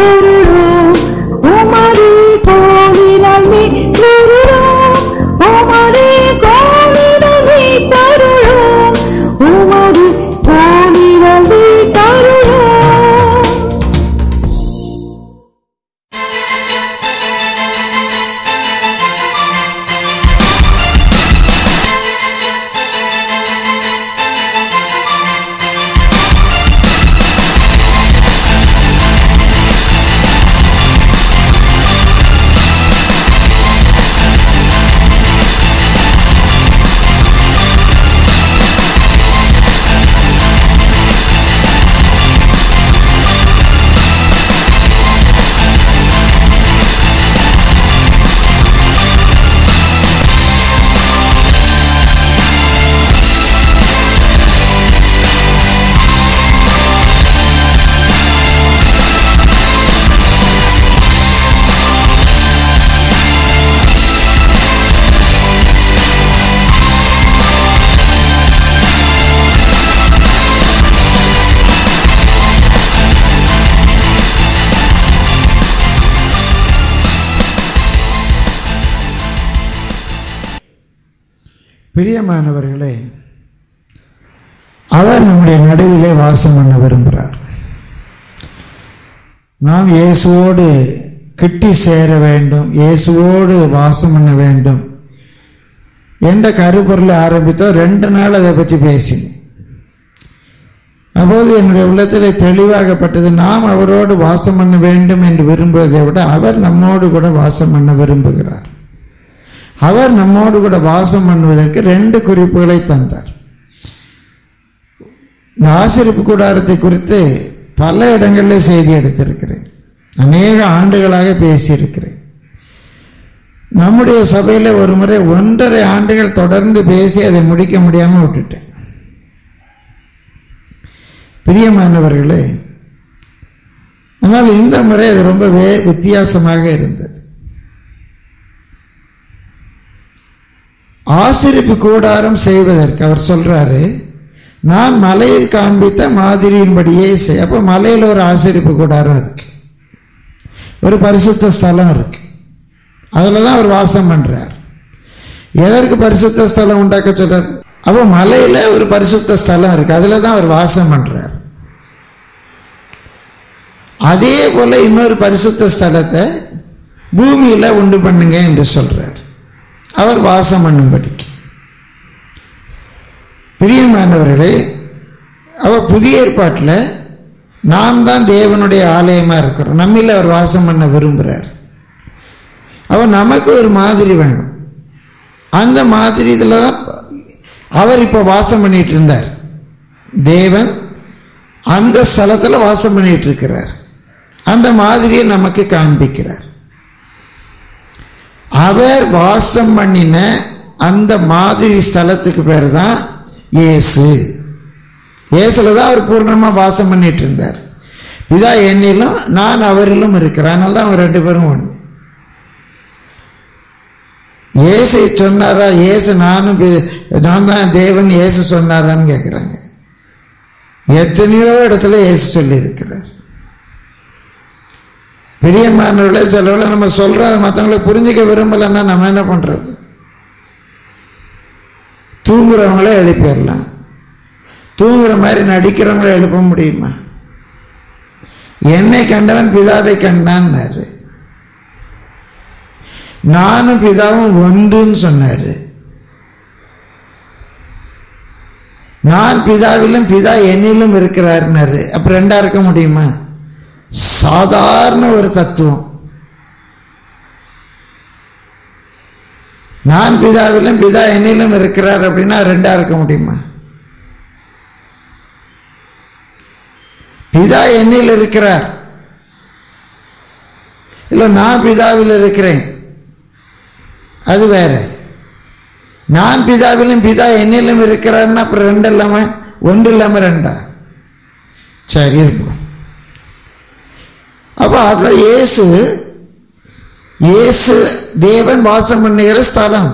தருளோம் உமது கோவிலால் மீட்டருளோம் உமது கோவிலால் மீட்டருளோம் உமது கோவிலால் மீட்டருளோம் பிரியமானவர்களே அவர் நம்முடைய நடுவிலே வாசம் பண்ண விரும்புகிறார் நாம் இயேசுவோடு கிட்டி சேர வேண்டும் இயேசுவோடு வாசம் பண்ண வேண்டும் என்ற கருப்பொருளை ஆரம்பித்தோம் ரெண்டு நாள் அதை பற்றி பேசினேன் அப்போது என்னுடைய உள்ளத்தில் தெளிவாகப்பட்டது நாம் அவரோடு வாசம் பண்ண வேண்டும் என்று விரும்புவதை விட அவர் நம்மோடு கூட வாசம் பண்ண விரும்புகிறார் அவர் நம்மோடு கூட வாசம் பண்ணுவதற்கு ரெண்டு குறிப்புகளை தந்தார் இந்த ஆசிரிப்பு கூடாரத்தை குறித்து பல இடங்களில் செய்தி எடுத்திருக்கிறேன் அநேக ஆண்டுகளாக பேசியிருக்கிறேன் நம்முடைய சபையில் ஒரு முறை ஒன்றரை ஆண்டுகள் தொடர்ந்து பேசி அதை முடிக்க முடியாமல் விட்டுட்டேன் பிரியமானவர்களே ஆனால் இந்த முறை அது ரொம்ப வே வித்தியாசமாக இருந்தது ஆசிரிப்பு கூடாரம் செய்வதற்கு அவர் சொல்றாரு நான் மலையில் காண்பித்த மாதிரியின்படியே செய் அப்போ மலையில் ஒரு ஆசிரிப்பு கூடாரம் இருக்கு ஒரு பரிசுத்த ஸ்தலம் இருக்கு அதில் தான் அவர் வாசம் பண்றார் எதற்கு பரிசுத்த ஸ்தலம் உண்டாக்க சொல்றார் அப்போ மலையில் ஒரு பரிசுத்த ஸ்தலம் இருக்கு அதில் தான் அவர் வாசம் பண்றார் அதே போல இன்னொரு பரிசுத்த ஸ்தலத்தை பூமியில உண்டு பண்ணுங்க என்று சொல்றார் அவர் வாசம் பண்ணும்படிக்கு பிரியமானவர்களே அவர் புதிய ஏற்பாட்டில் நாம் தான் தேவனுடைய ஆலயமா இருக்கிறோம் நம்மில் அவர் வாசம் பண்ண விரும்புகிறார் அவர் நமக்கு ஒரு மாதிரி வேணும் அந்த மாதிரி இதில் தான் அவர் இப்போ வாசம் பண்ணிட்டு இருந்தார் தேவன் அந்த ஸ்தலத்தில் வாசம் பண்ணிட்டு இருக்கிறார் அந்த மாதிரியை நமக்கு காண்பிக்கிறார் அவர் வாசம் பண்ணின அந்த மாதிரி ஸ்தலத்துக்கு பேர் தான் இயேசு இயேசுல தான் அவர் பூர்ணமாக வாசம் பண்ணிட்டு இருந்தார் பிதா என்னிலும் நான் அவரிலும் இருக்கிறேன் அதனால தான் அவர் ரெண்டு பேரும் ஒன்று இயேசு சொன்னாரா இயேசு நானும் பி- நான் தான் தேவன் இயேசு சொன்னாரான்னு கேட்குறாங்க எத்தனையோ இடத்துல இயேசு சொல்லி இருக்கிறார் பிரியமானவர்களே சிலவளை நம்ம சொல்றத மற்றவங்களை புரிஞ்சுக்க விரும்பலைன்னா நம்ம என்ன பண்றது தூங்குறவங்கள எழுப்பிடலாம் தூங்குற மாதிரி நடிக்கிறவங்கள எழுப்ப முடியுமா என்னை கண்டவன் பிதாவை கண்டான்னாரு நானும் பிதாவும் ஒன்றுன்னு சொன்னாரு நான் பிதாவிலும் பிதா என்னிலும் இருக்கிறாருன்னாரு அப்ப ரெண்டா இருக்க முடியுமா சாதாரண ஒரு தத்துவம் நான் பிதாவிலும் பிதா என்னிலும் இருக்கிறார் அப்படின்னா ரெண்டா இருக்க முடியுமா பிதா என்னில் இருக்கிறார் இல்ல நான் பிதாவில் இருக்கிறேன் அது வேற நான் பிதாவிலும் பிதா என்னிலும் இருக்கிறார்னா அப்புறம் ரெண்டு இல்லாம ஒன்று இல்லாம ரெண்டா சரி இருக்கும் அப்ப அதுல இயேசு இயேசு தேவன் வாசம் பண்ணுகிற ஸ்தலம்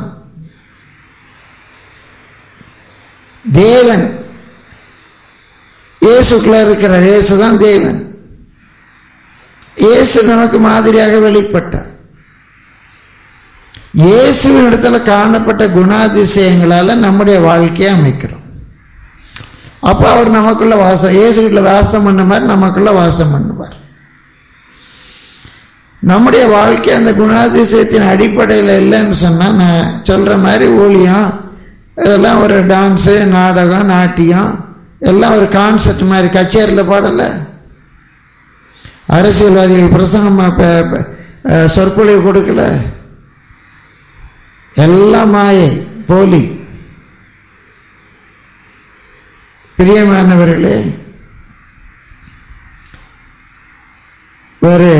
தேவன் இயேசுக்குள்ள இருக்கிறார் இயேசு தான் தேவன் இயேசு நமக்கு மாதிரியாக வெளிப்பட்டார் இயேசுவின் இடத்துல காணப்பட்ட குணாதிசயங்களால நம்முடைய வாழ்க்கையை அமைக்கிறோம் அப்போ அவர் நமக்குள்ள வாசம் இயேசு வீட்டில் வாசம் பண்ண மாதிரி நமக்குள்ள வாசம் பண்ணுவார் நம்முடைய வாழ்க்கை அந்த குணாதிசயத்தின் அடிப்படையில் இல்லைன்னு சொன்னால் நான் சொல்கிற மாதிரி ஊழியம் இதெல்லாம் ஒரு டான்ஸு நாடகம் நாட்டியம் எல்லாம் ஒரு கான்செப்ட் மாதிரி கச்சேரியில் பாடலை அரசியல்வாதிகள் பிரசங்கம் ப- ப- அஹ் சொற்பொழிவு கொடுக்கல எல்லாம் மாயை போலி பிரியமானவர்களே ஒரு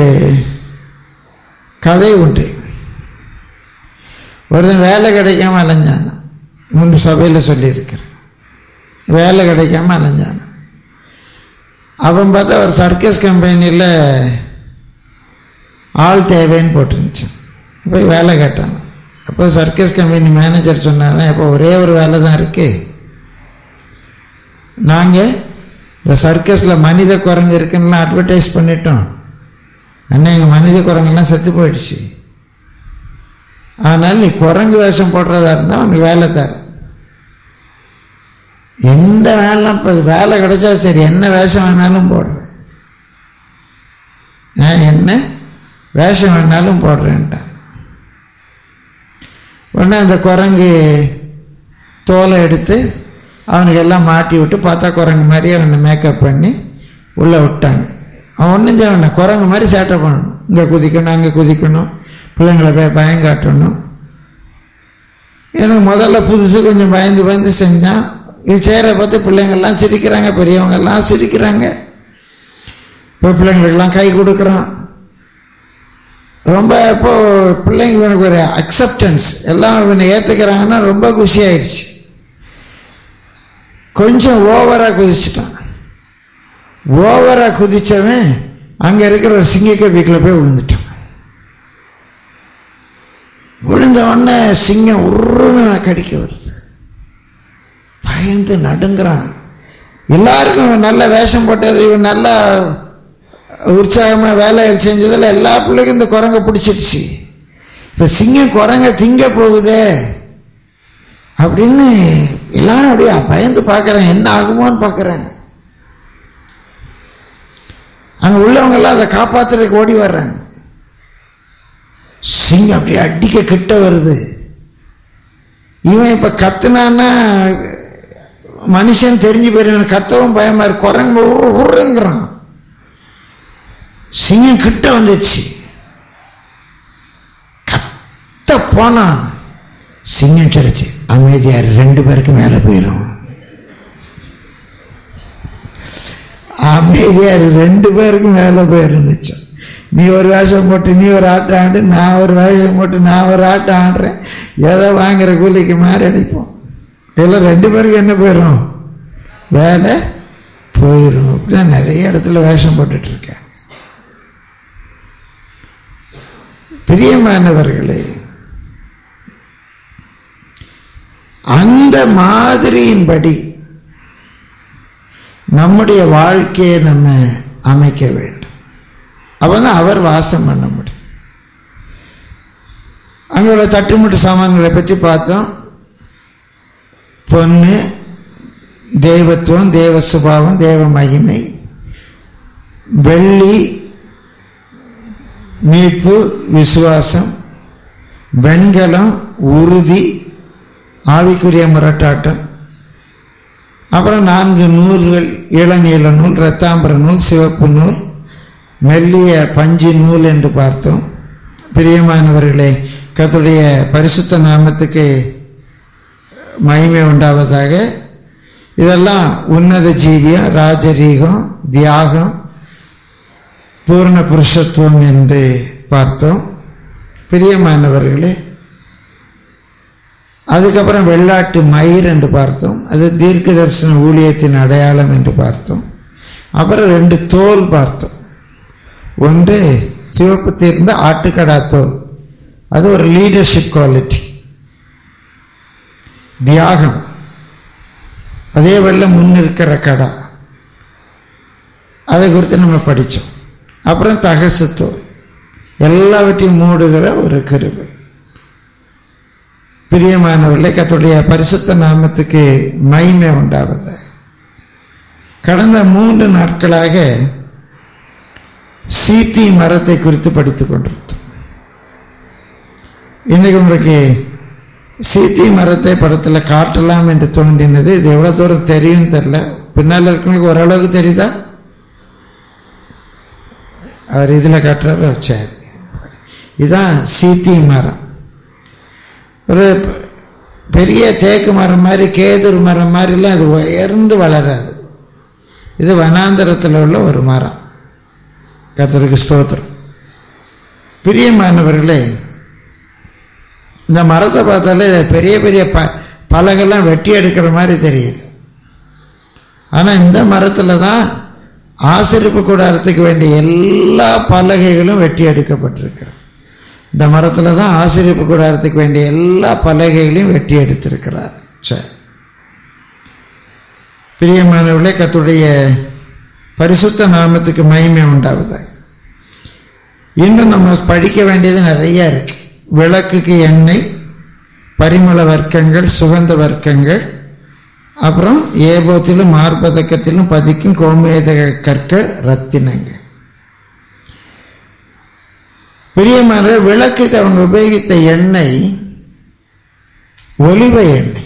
கதை உண்டு ஒருத்தன் வேலை கிடைக்காம அலைஞ்சான் முன்பு சபையில் சொல்லியிருக்கிறேன் வேலை கிடைக்காம அலைஞ்சான் அவன் பார்த்தா ஒரு சர்க்கஸ் கம்பெனியில் ஆள் தேவைன்னு போட்டுருந்துச்சு போய் வேலை கேட்டான் அப்போ சர்க்கஸ் கம்பெனி மேனேஜர் சொன்னாங்க அப்போ ஒரே ஒரு வேலை தான் இருக்குது நாங்கள் இந்த சர்க்கஸில் மனித குரங்கு இருக்குன்னு அட்வர்டைஸ் பண்ணிட்டோம் அண்ணா எங்கள் மனித குரங்கெல்லாம் செத்து போயிடுச்சு ஆனால் நீ குரங்கு வேஷம் போடுறதா இருந்தால் உனக்கு வேலை தர எந்த வேலை இப்போ வேலை கிடைச்சா சரி என்ன வேஷம் வேணாலும் போடுறேன் நான் என்ன வேஷம் வேணாலும் போடுறேன்ட்டான் உடனே அந்த குரங்கு தோலை எடுத்து அவனுக்கு எல்லாம் மாட்டி விட்டு பார்த்தா குரங்கு மாதிரி அவனை மேக்கப் பண்ணி உள்ளே விட்டாங்க அவன் ஒன்றும் செய்வன குரங்கு மாதிரி சேட்டை பண்ணணும் இங்கே குதிக்கணும் அங்கே குதிக்கணும் பிள்ளைங்களை போய் பயம் காட்டணும் எனக்கு முதல்ல புதுசு கொஞ்சம் பயந்து பயந்து செஞ்சான் இது செய்கிற பார்த்து பிள்ளைங்கள்லாம் சிரிக்கிறாங்க பெரியவங்கெல்லாம் சிரிக்கிறாங்க இப்போ பிள்ளைங்களுக்கெல்லாம் கை கொடுக்குறான் ரொம்ப இப்போ பிள்ளைங்க இவனுக்கு ஒரு அக்செப்டன்ஸ் எல்லாம் இவனை ஏற்றுக்கிறாங்கன்னா ரொம்ப குஷி ஆயிடுச்சு கொஞ்சம் ஓவராக குதிச்சிட்டான் ஓவராக குதிச்சவன் அங்கே இருக்கிற ஒரு சிங்கக்க வீக்கில் போய் விழுந்துட்டான் விழுந்த உடனே சிங்கம் உருன்னு கடிக்க வருது பயந்து நடுங்கிறான் எல்லாருக்கும் இவன் நல்ல வேஷம் போட்டது இவன் நல்லா உற்சாகமாக வேலை செஞ்சதில் எல்லா பிள்ளைக்கும் இந்த குரங்க பிடிச்சிருச்சு இப்போ சிங்கம் குரங்க திங்க போகுதே அப்படின்னு எல்லாரும் அப்படியே பயந்து பார்க்குறாங்க என்ன ஆகுமோன்னு பார்க்குறாங்க அங்கே உள்ளவங்கெல்லாம் அதை காப்பாத்துறதுக்கு ஓடி வர்றாங்க சிங்கம் அப்படியே அடிக்க கிட்ட வருது இவன் இப்போ கத்துனான்னா மனுஷன் தெரிஞ்சு போயிடும் கத்தவும் பயமா இருக்கு குரங்கு உருங்கிறான் சிங்கம் கிட்ட வந்துச்சு கத்த போனா சிங்கம் சொல்லிச்சு அமைதியார் ரெண்டு பேருக்கு மேலே போயிடும் அமைதியார் ரெண்டு பேருக்கு மேலே போயிருந்துச்சு நீ ஒரு வேஷம் போட்டு நீ ஒரு ஆட்டம் ஆடு நான் ஒரு வேஷம் போட்டு நான் ஒரு ஆட்டம் ஆடுறேன் ஏதோ வாங்குற கூலிக்கு மாறி அடிப்போம் இதில் ரெண்டு பேருக்கு என்ன போயிடும் வேலை போயிடும் அப்படிதான் நிறைய இடத்துல வேஷம் போட்டுட்டு இருக்கேன் பிரியமானவர்களே அந்த மாதிரியின்படி நம்முடைய வாழ்க்கையை நம்ம அமைக்க வேண்டும் அப்பதான் அவர் வாசம் பண்ண முடியும் அங்கே உள்ள தட்டுமுட்டு சாமான்களை பற்றி பார்த்தோம் பொண்ணு தெய்வத்துவம் தேவ சுபாவம் தேவ மகிமை வெள்ளி மீட்பு விசுவாசம் வெண்கலம் உறுதி ஆவிக்குரிய முரட்டாட்டம் அப்புறம் நான்கு நூல்கள் இளநீல நூல் இரத்தாம்பர நூல் சிவப்பு நூல் மெல்லிய பஞ்சு நூல் என்று பார்த்தோம் பிரியமானவர்களே கர்த்தருடைய பரிசுத்த நாமத்துக்கு மகிமை உண்டாவதாக இதெல்லாம் உன்னத ஜீவியம் ராஜரீகம் தியாகம் பூர்ண புருஷத்துவம் என்று பார்த்தோம் பிரியமானவர்களே அதுக்கப்புறம் வெள்ளாட்டு மயிர் என்று பார்த்தோம் அது தீர்க்க தரிசன ஊழியத்தின் அடையாளம் என்று பார்த்தோம் அப்புறம் ரெண்டு தோல் பார்த்தோம் ஒன்று சிவப்பு தீர்ந்த ஆட்டுக்கடா தோல் அது ஒரு லீடர்ஷிப் குவாலிட்டி தியாகம் அதே வெள்ள முன்னிருக்கிற கடா அதை குறித்து நம்ம படித்தோம் அப்புறம் தகசுத்தோல் எல்லாவற்றையும் மூடுகிற ஒரு கிருபை பிரியமானவர்களே கத்துடைய பரிசுத்த நாமத்துக்கு மகிமை உண்டாவது கடந்த மூன்று நாட்களாக சீத்தி மரத்தை குறித்து படித்துக் கொண்டிருந்தோம் இன்னைக்கு உங்களுக்கு சீத்தி மரத்தை படத்தில் காட்டலாம் என்று தோன்றினது இது எவ்வளோ தூரம் தெரியும் தெரில பின்னால் இருக்கவங்களுக்கு ஓரளவுக்கு தெரியுதா அவர் இதில் காட்டுறாரு சரி இதுதான் சீத்தி மரம் ஒரு பெ- பெரிய தேக்கு மரம் மாதிரி கேதுரு மரம் மாதிரிலாம் அது உயர்ந்து வளராது இது வனாந்தரத்தில் உள்ள ஒரு மரம் கர்த்தருக்கு ஸ்தோத்திரம் பிரியமானவர்களே இந்த மரத்தை பார்த்தாலே பெரிய பெரிய ப பலகெல்லாம் வெட்டி எடுக்கிற மாதிரி தெரியுது ஆனால் இந்த மரத்தில் தான் ஆசிரிப்பு கூடாரத்துக்கு வேண்டிய எல்லா பலகைகளும் வெட்டி எடுக்கப்பட்டிருக்கிறது இந்த மரத்தில் தான் ஆசிரியப்பு கூடாரத்துக்கு வேண்டிய எல்லா பலகைகளையும் வெட்டி எடுத்திருக்கிறார் சரி பிரியமானவர்களே கத்துடைய பரிசுத்த நாமத்துக்கு மகிமை உண்டாகுது இன்னும் நம்ம படிக்க வேண்டியது நிறைய இருக்கு விளக்குக்கு எண்ணெய் பரிமள வர்க்கங்கள் சுகந்த வர்க்கங்கள் அப்புறம் ஏபோத்திலும் மார்பதக்கத்திலும் பதிக்கும் கோமேதக கற்கள் ரத்தினங்கள் பிரியமான விளக்குக்கு அவங்க உபயோகித்த எண்ணெய் ஒலிவ எண்ணெய்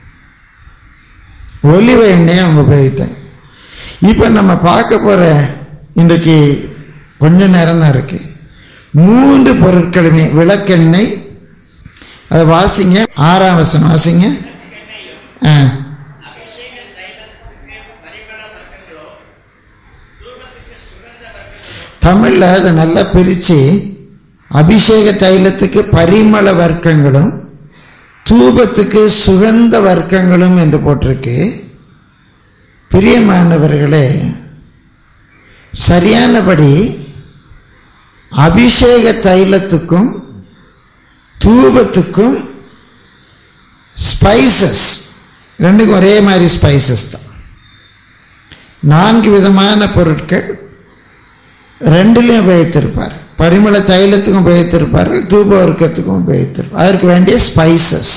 ஒலிவ எண்ணெயை அவங்க உபயோகித்தாங்க இப்போ நம்ம பார்க்க போகிற இன்றைக்கு கொஞ்ச நேரம் தான் இருக்கு மூன்று பொருட்களுமே விளக்கெண்ணெய் அதை வாசிங்க ஆறாம் வசனம் வாசிங்க ஆ தமிழில் அதை நல்லா பிரித்து அபிஷேக தைலத்துக்கு பரிமள வர்க்கங்களும் தூபத்துக்கு சுகந்த வர்க்கங்களும் என்று போட்டிருக்கு பிரியமானவர்களே சரியானபடி அபிஷேக தைலத்துக்கும் தூபத்துக்கும் ஸ்பைசஸ் ரெண்டுக்கும் ஒரே மாதிரி ஸ்பைசஸ் தான் நான்கு விதமான பொருட்கள் ரெண்டுலையும் உபயோகித்திருப்பார் பரிமள தைலத்துக்கும் உபயோகித்திருப்பார்கள் தூப வர்க்கத்துக்கும் உபயோகித்திருப்பார் அதற்கு வேண்டிய ஸ்பைசஸ்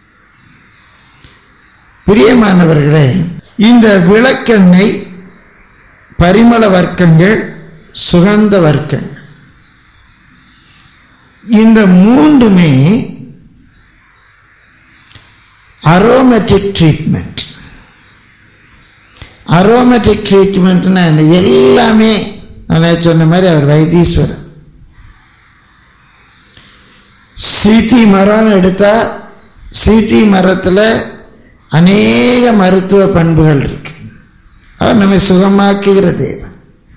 பிரியமானவர்களே இந்த விளக்கெண்ணெய் பரிமள வர்க்கங்கள் சுகந்த வர்க்கங்கள் இந்த மூன்றுமே அரோமேட்டிக் ட்ரீட்மெண்ட் அரோமேட்டிக் ட்ரீட்மெண்ட்னா என்ன எல்லாமே நான் சொன்ன மாதிரி அவர் வைத்தீஸ்வரன் சீத்தி மரம்னு எடுத்தா சீத்தி மரத்தில் அநேக மருத்துவ பண்புகள் இருக்கு அவர் நம்மை சுகமாக்குகிற தேவன்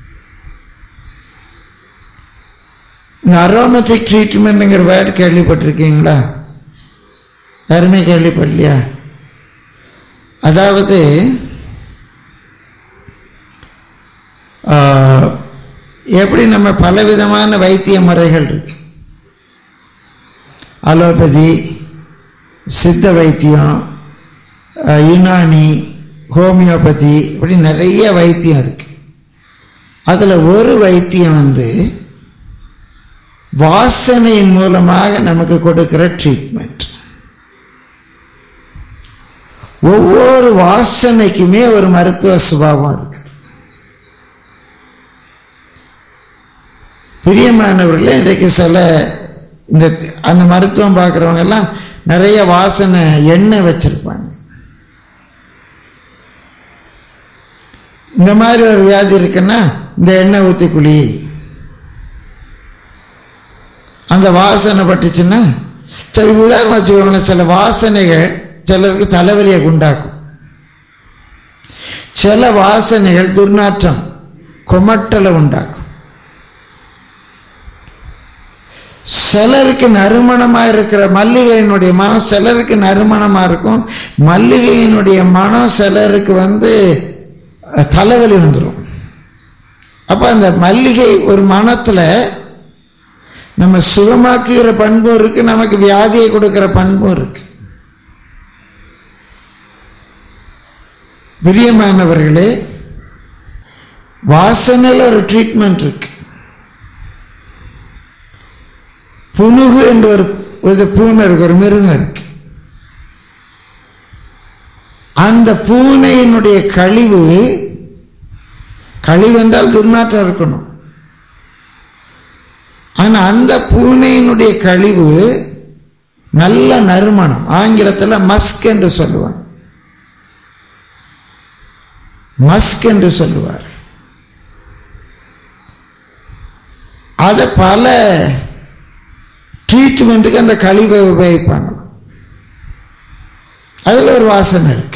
இந்த அரோமேட்டிக் ட்ரீட்மெண்ட்டுங்கிற வேர்டு கேள்விப்பட்டிருக்கீங்களா யாருமே கேள்விப்படலையா அதாவது ஆஹ், எப்படி நம்ம பலவிதமான வைத்திய முறைகள் இருக்கு அலோபதி சித்த வைத்தியம் ஆஹ், யுனானி ஹோமியோபதி இப்படி நிறைய வைத்தியம் இருக்கு அதில் ஒரு வைத்தியம் வந்து வாசனையின் மூலமாக நமக்கு கொடுக்கிற ட்ரீட்மெண்ட் ஒவ்வொரு வாசனைக்குமே ஒரு மருத்துவ சுபாவம் இருக்குது பிரியமானவர்களே இன்றைக்கு சில இந்த அந்த மருத்துவம் பார்க்குறவங்க எல்லாம் நிறைய வாசனை எண்ணெய் வச்சிருப்பாங்க இந்த மாதிரி ஒரு வியாதி இருக்குன்னா இந்த எண்ணெய் ஊற்றி குழி அந்த வாசனை பட்டுச்சுன்னா சரி உதாரணம் வச்சுக்கோங்களேன் சில வாசனைகள் சிலருக்கு தலைவலியை உண்டாக்கும் சில வாசனைகள் துர்நாற்றம் கொமட்டலை உண்டாக்கும் சிலருக்கு நறுமணமாக இருக்கிற மல்லிகையினுடைய மனம் சிலருக்கு நறுமணமாக இருக்கும் மல்லிகையினுடைய மனம் சிலருக்கு வந்து அஹ், தலைவலி வந்துடும் அப்போ அந்த மல்லிகை ஒரு மனத்தில் நம்ம சுகமாக்குகிற பண்பும் இருக்கு நமக்கு வியாதியை கொடுக்கிற பண்பும் இருக்கு பிரியமானவர்களே வாசனையில் ஒரு ட்ரீட்மெண்ட் இருக்கு புனுகு என்ற ஒரு ஒரு பூனை இருக்கு ஒரு மிருகம் இருக்கு அந்த பூனையினுடைய கழிவு கழிவு என்றால் துர்நாற்றம் இருக்கணும் ஆனா அந்த பூனையினுடைய கழிவு நல்ல நறுமணம் ஆங்கிலத்தில் மஸ்க் என்று சொல்லுவாங்க மஸ்க் என்று சொல்லுவார் அதை பல ட்ரீட்மெண்ட்டுக்கு அந்த கழிவை உபயோகிப்பாங்க அதில் ஒரு வாசனை இருக்கு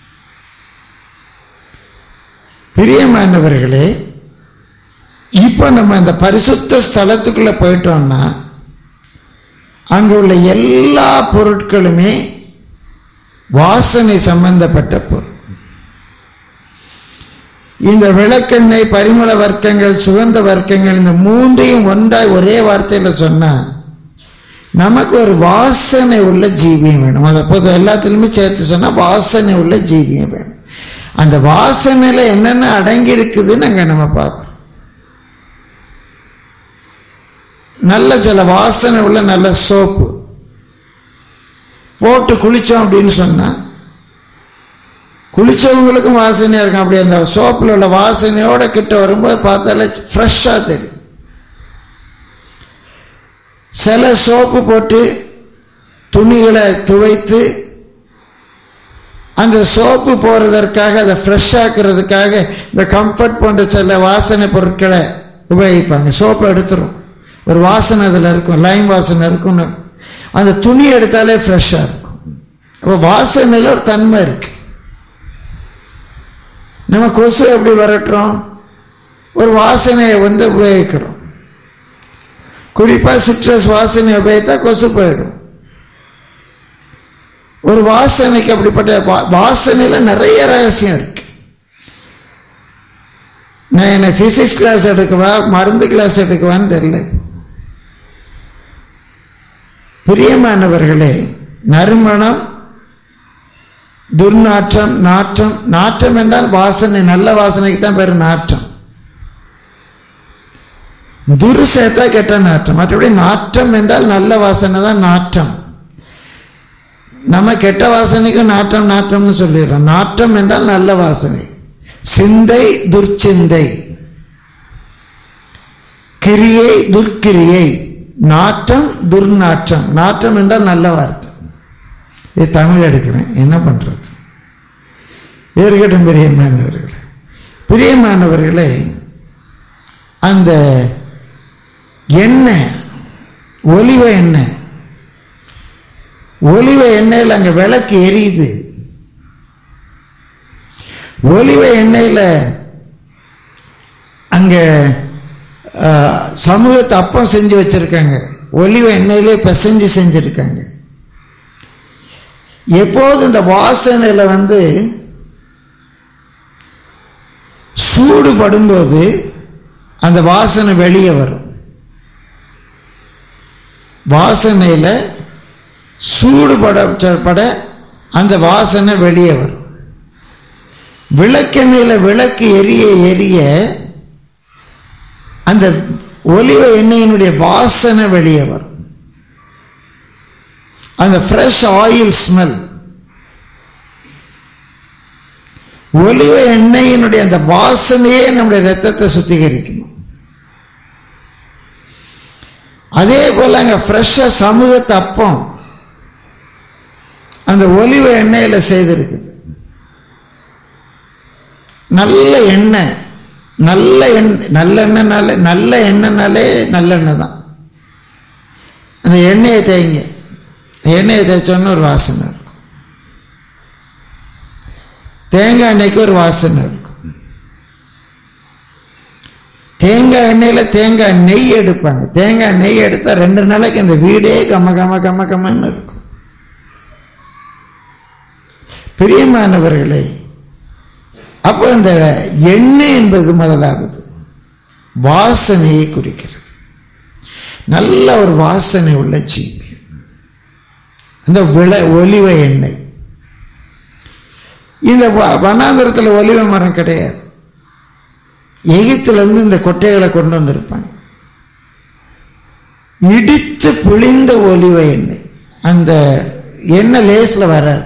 பிரியமானவர்களே இப்போ நம்ம அந்த பரிசுத்த ஸ்தலத்துக்குள்ள போயிட்டோம்னா அங்க உள்ள எல்லா பொருட்களுமே வாசனை சம்பந்தப்பட்ட பொருள் இந்த விளக்கெண்ணெய் பரிமள வர்க்கங்கள் சுகந்த வர்க்கங்கள் இந்த மூன்றையும் ஒன்றாய் ஒரே வார்த்தையில சொன்னா நமக்கு ஒரு வாசனை உள்ள ஜீவியம் வேணும் அதை பொது எல்லாத்துலையுமே சேர்த்து சொன்னா வாசனை உள்ள ஜீவியம் வேணும் அந்த வாசனையில என்னென்ன அடங்கி இருக்குதுன்னு அங்க நம்ம பார்க்கிறோம் நல்ல சில வாசனை உள்ள நல்ல சோப்பு போட்டு குளித்தோம் அப்படின்னு சொன்னால் குளித்தவங்களுக்கும் வாசனையாக இருக்கும் அப்படி அந்த சோப்பில் உள்ள வாசனையோட கிட்ட வரும்போது பார்த்தாலே ஃப்ரெஷ்ஷாக தெரியும் சில சோப்பு போட்டு துணிகளை துவைத்து அந்த சோப்பு போகிறதற்காக அதை ஃப்ரெஷ் ஆக்கிறதுக்காக இந்த கம்ஃபர்ட் போன்ற சில வாசனை பொருட்களை உபயோகிப்பாங்க சோப்பை எடுத்துரும் ஒரு வாசனை அதில் இருக்கும் லைம் வாசனை இருக்கும்னு அந்த துணி எடுத்தாலே ஃப்ரெஷ்ஷாக இருக்கும் அப்போ வாசனையில் ஒரு தன்மை இருக்கு நம்ம கொசு எப்படி வரட்டுறோம் ஒரு வாசனையை வந்து உபயோகிக்கிறோம் குறிப்பாக சிட்ரஸ் வாசனை உபயோகித்தா கொசு போயிடும் ஒரு வாசனைக்கு அப்படிப்பட்ட வா- வாசனையில நிறைய ரகசியம் இருக்கு நான் என்ன பிசிக்ஸ் கிளாஸ் எடுக்கவா மருந்து கிளாஸ் எடுக்கவான்னு தெரியல பிரியமானவர்களே நறுமணம் துர்நாற்றம் நாற்றம் நாற்றம் என்றால் வாசனை நல்ல வாசனைக்கு தான் பேர் நாற்றம் துரு சேர்த்தா கெட்ட நாற்றம் மற்றபடி நாற்றம் என்றால் நல்ல வாசனை தான் நாற்றம் நம்ம கெட்ட வாசனைக்கும் நாற்றம் நாற்றம்னு சொல்லிடுறோம் நாற்றம் என்றால் நல்ல வாசனை சிந்தை துர்ச்சிந்தை கிரியை துர்க்கிரியை நாற்றம் துர்நாற்றம் நாற்றம் என்றால் நல்ல வார்த்தை இது தமிழ் எடுக்கிறேன் என்ன பண்றது இருக்கட்டும் பிரியமானவர்களே பிரியமானவர்களே அந்த எண்ணெய் ஒலிவ எண்ணெய் ஒலிவ எண்ணெயில் அங்கே விளக்கு எரியுது ஒலிவ எண்ணெயில் அங்கே சமூகத்தை அப்பம் செஞ்சு வச்சிருக்காங்க ஒலிவ எண்ணெயிலே பிசைஞ்சு செஞ்சிருக்காங்க எப்போது இந்த வாசனையில வந்து சூடு படும்போது அந்த வாசனை வெளியே வரும் வாசனையில சூடுபட பட அந்த வாசனை வெளியே வரும் விளக்கெண்ணெயில் விளக்கு எரிய எரிய அந்த ஒலிவ எண்ணெயினுடைய வாசனை வெளியே வரும் அந்த ஃப்ரெஷ் ஆயில் ஸ்மெல் ஒலிவ எண்ணெயினுடைய அந்த வாசனையே நம்முடைய ரத்தத்தை சுத்திகரிக்கணும் அதே போல அங்க ஃப்ரெஷ்ஷா சமூகத்தை அப்பம் அந்த ஒலிவ எண்ணெயில செய்திருக்குது நல்ல எண்ணெய் நல்ல எண்ணெய் நல்ல எண்ணெய்னாலே நல்ல எண்ணெய்னாலே நல்லெண்ணெய் தான் அந்த எண்ணெயை தேய்ங்க எண்ணெயை தேய்ச்சோன்னு ஒரு வாசனை இருக்கும் தேங்காய் எண்ணெய்க்கு ஒரு வாசனை இருக்கும் தேங்காய் எண்ணெயில் தேங்காய் நெய் எடுப்பாங்க தேங்காய் நெய் எடுத்தால் ரெண்டு நாளைக்கு அந்த வீடே கம கம கம கமன்னு இருக்கும் பிரியமானவர்களே அப்போ இந்த எண்ணெய் என்பது முதலாவது வாசனையை குறிக்கிறது நல்ல ஒரு வாசனை உள்ள ஜீவி அந்த விள ஒலிவ எண்ணெய் இந்த வ- வனாந்தரத்தில் ஒலிவ மரம் கிடையாது எகிப்திலிருந்து இந்த கொட்டைகளை கொண்டு வந்திருப்பாங்க இடித்து புளிந்த ஒலிவ எண்ணெய் அந்த எண்ணெய் லேஸில் வராது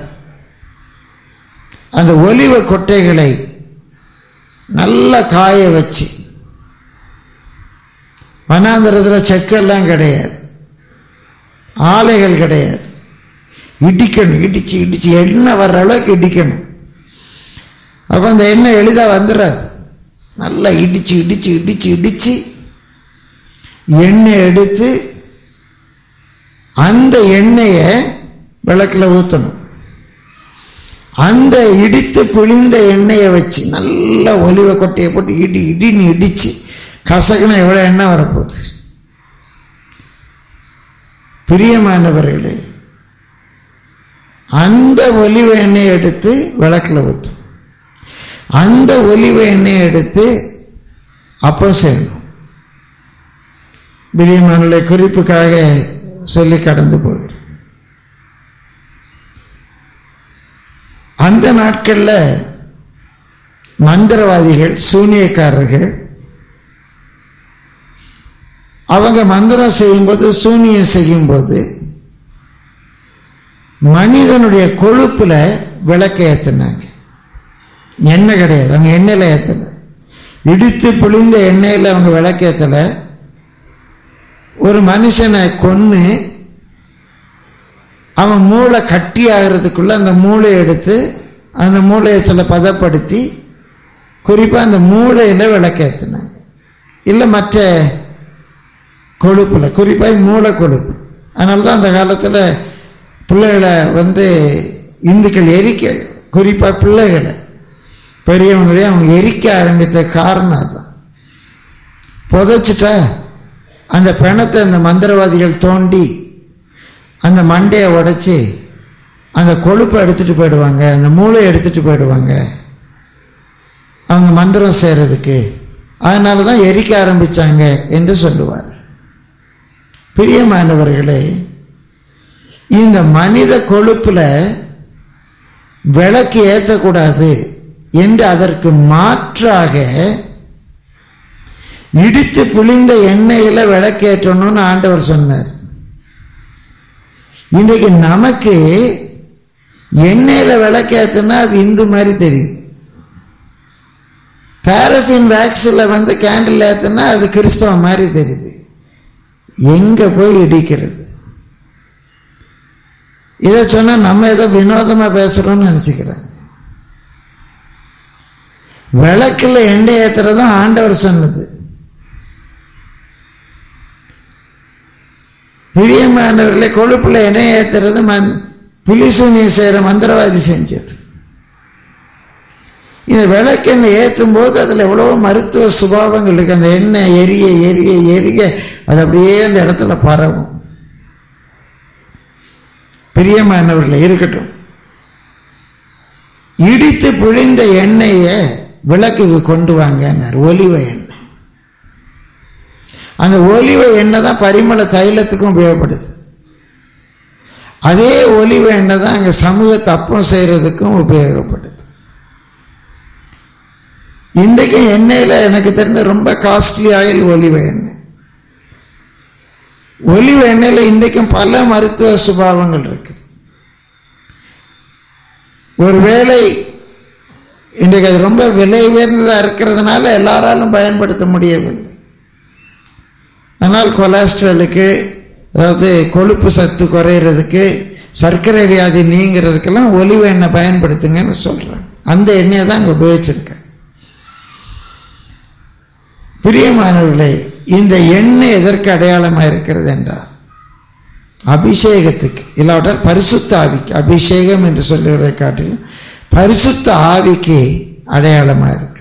அந்த ஒலிவ கொட்டைகளை நல்லா காய வச்சு வனாந்திரத்தில் செக்கெல்லாம் கிடையாது ஆலைகள் கிடையாது இடிக்கணும் இடிச்சு இடிச்சு எண்ணெய் வர்ற அளவுக்கு இடிக்கணும் அப்போ அந்த எண்ணெய் எளிதாக வந்துடாது நல்லா இடிச்சு இடிச்சு இடிச்சு இடிச்சு எண்ணெய் எடுத்து அந்த எண்ணெயை விளக்கில் ஊற்றணும் அந்த இடித்து பிழிந்த எண்ணெயை வச்சு நல்லா ஒலிவ கொட்டையை போட்டு இடி இடின்னு இடிச்சு கசக்குனா எவ்வளோ எண்ணெய் வரப்போகுது பிரியமானவர்களே அந்த ஒலிவ எண்ணெயை எடுத்து விளக்கில் ஊற்றும் அந்த ஒலிவ எண்ணெயை எடுத்து அப்பம் செய்யணும் பிரியமானுடைய குறிப்புக்காக சொல்லி கடந்து போகிறேன் அந்த நாட்களில் மந்திரவாதிகள் சூனியக்காரர்கள் அவங்க மந்திரம் செய்யும்போது சூனியம் செய்யும்போது மனிதனுடைய கொழுப்புல விளக்க ஏற்றினாங்க எண்ணெய் கிடையாது அவங்க எண்ணெயில் ஏற்றலை இடித்து புளிந்த எண்ணெயில் அவங்க விளக்க ஏற்றலை ஒரு மனுஷனை கொன்று அவன் மூளை கட்டி ஆகிறதுக்குள்ள அந்த மூளையை எடுத்து அந்த மூளையை சில பதப்படுத்தி குறிப்பாக அந்த மூளையில் விளக்கேற்றினாங்க இல்லை மற்ற கொழுப்பில் குறிப்பாக மூளை கொழுப்பு அதனால தான் அந்த காலத்தில் பிள்ளைகளை வந்து இந்துக்கள் எரிக்க குறிப்பாக பிள்ளைகளை பெரியவங்களே அவங்க எரிக்க ஆரம்பித்த காரணம் அதுதான் புதைச்சிட்டா அந்த பிணத்தை அந்த மந்திரவாதிகள் தோண்டி அந்த மண்டையை உடைச்சி அந்த கொழுப்பை எடுத்துகிட்டு போயிடுவாங்க அந்த மூளையை எடுத்துகிட்டு போயிடுவாங்க அவங்க மந்திரம் செய்கிறதுக்கு அதனால தான் எரிக்க ஆரம்பித்தாங்க என்று சொல்லுவார் பிரியமானவர்களே இந்த மனித கொழுப்பில் விளக்கு ஏற்றக்கூடாது என்று அதற்கு மாற்றாக இடித்து புளிந்த எண்ணெயில் விளக்கேற்றணும்னு ஆண்டவர் சொன்னார் இன்றைக்கு நமக்கு எண்ணெயில் விளக்கேற்றினா அது இந்து மாதிரி தெரியுது பாரஃபின் வேக்ஸில் வந்து கேண்டில் ஏற்றினா அது கிறிஸ்தவ மாதிரி தெரியுது எங்கே போய் இடிக்கிறது இதை சொன்னால் நம்ம ஏதோ வினோதமாக பேசுகிறோம்னு நினச்சிக்கிறேன் விளக்கில் எண்ணெய் ஏற்றுறதும் ஆண்டவர் சொன்னது பிரியமானவர்களே கொழுப்பில் எண்ணெய் ஏற்றுறது மந் புலிசூனியம் செய்கிற மந்திரவாதி செஞ்சது இந்த விளக்கெண்ணெய் ஏற்றும் போது அதில் எவ்வளோ மருத்துவ சுபாவங்கள் இருக்குது அந்த எண்ணெய் எரிய எரிய எரிய அது அப்படியே அந்த இடத்துல பரவும் பிரியமானவர்களே இருக்கட்டும் இடித்து பிழிந்த எண்ணெயை விளக்குக்கு கொண்டு வாங்கன்னார் ஒலிவ எண்ணெய் அந்த ஒலிவ எண்ணெய் தான் பரிமள தைலத்துக்கும் உபயோகப்படுது அதே ஒலிவ எண்ணெய் தான் அங்கே சமூக தப்பம் செய்கிறதுக்கும் உபயோகப்படுது இன்றைக்கும் எண்ணெயில் எனக்கு தெரிஞ்ச ரொம்ப காஸ்ட்லி ஆயில் ஒலிவ எண்ணெய் ஒலிவ எண்ணெயில் இன்றைக்கும் பல மருத்துவ சுபாவங்கள் இருக்குது ஒருவேளை இன்றைக்கு அது ரொம்ப விலை உயர்ந்ததாக இருக்கிறதுனால எல்லாராலும் பயன்படுத்த முடியவில்லை அதனால் கொலஸ்ட்ராலுக்கு அதாவது கொழுப்பு சத்து குறையிறதுக்கு சர்க்கரை வியாதி நீங்கிறதுக்கெல்லாம் ஒலிவ எண்ணெய் பயன்படுத்துங்கன்னு சொல்கிறாங்க அந்த எண்ணெயை தான் அங்கே உபயோகிச்சிருக்கேன் பிரியமானவர்களே இந்த எண்ணெய் எதற்கு அடையாளமாக இருக்கிறது என்றால் அபிஷேகத்துக்கு இல்லாவிட்டால் பரிசுத்த ஆவிக்கு அபிஷேகம் என்று சொல்லுவதை காட்டிலும் பரிசுத்த ஆவிக்கு அடையாளமாக இருக்கு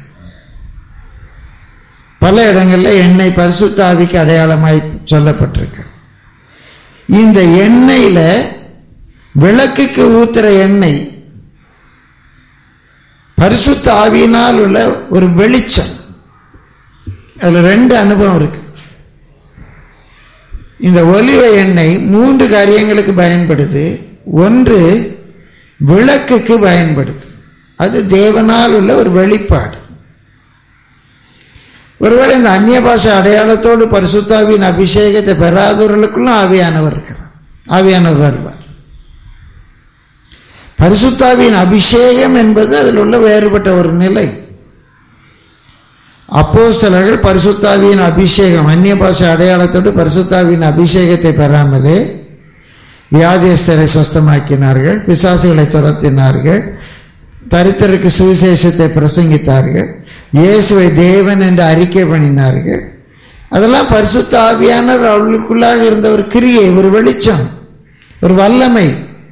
பல இடங்களில் எண்ணெய் பரிசுத்த ஆவிக்கு அடையாளமாய் சொல்லப்பட்டிருக்கு இந்த எண்ணெயில் விளக்குக்கு ஊத்துற எண்ணெய் பரிசுத்த ஆவியினால் உள்ள ஒரு வெளிச்சம் அதில் ரெண்டு அனுபவம் இருக்கு இந்த ஒலிவ எண்ணெய் மூன்று காரியங்களுக்கு பயன்படுது ஒன்று விளக்குக்கு பயன்படுது அது தேவனால் உள்ள ஒரு வெளிப்பாடு ஒருவேளை இந்த அந்நிய பாஷை அடையாளத்தோடு பரிசுத்தாவியின் அபிஷேகத்தை பெறாதவர்களுக்குள்ளும் ஆவியானவர் இருக்கிறார் ஆவியானவர் வருவார் பரிசுத்தாவியின் அபிஷேகம் என்பது அதில் உள்ள வேறுபட்ட ஒரு நிலை அப்போஸ்தலர்கள் பரிசுத்தாவியின் அபிஷேகம் அந்நிய பாஷை அடையாளத்தோடு பரிசுத்தாவியின் அபிஷேகத்தை பெறாமலே வியாதியஸ்தரை சொஸ்தமாக்கினார்கள் பிசாசுகளை துரத்தினார்கள் தரித்திற்கு சுவிசேஷத்தை பிரசங்கித்தார்கள் இயேசுவை தேவன் என்று அறிக்கை பண்ணினார்கள் அதெல்லாம் பரிசுத்த ஆவியானவர் அவர்களுக்குள்ளாக இருந்த ஒரு கிரியை ஒரு வெளிச்சம் ஒரு வல்லமை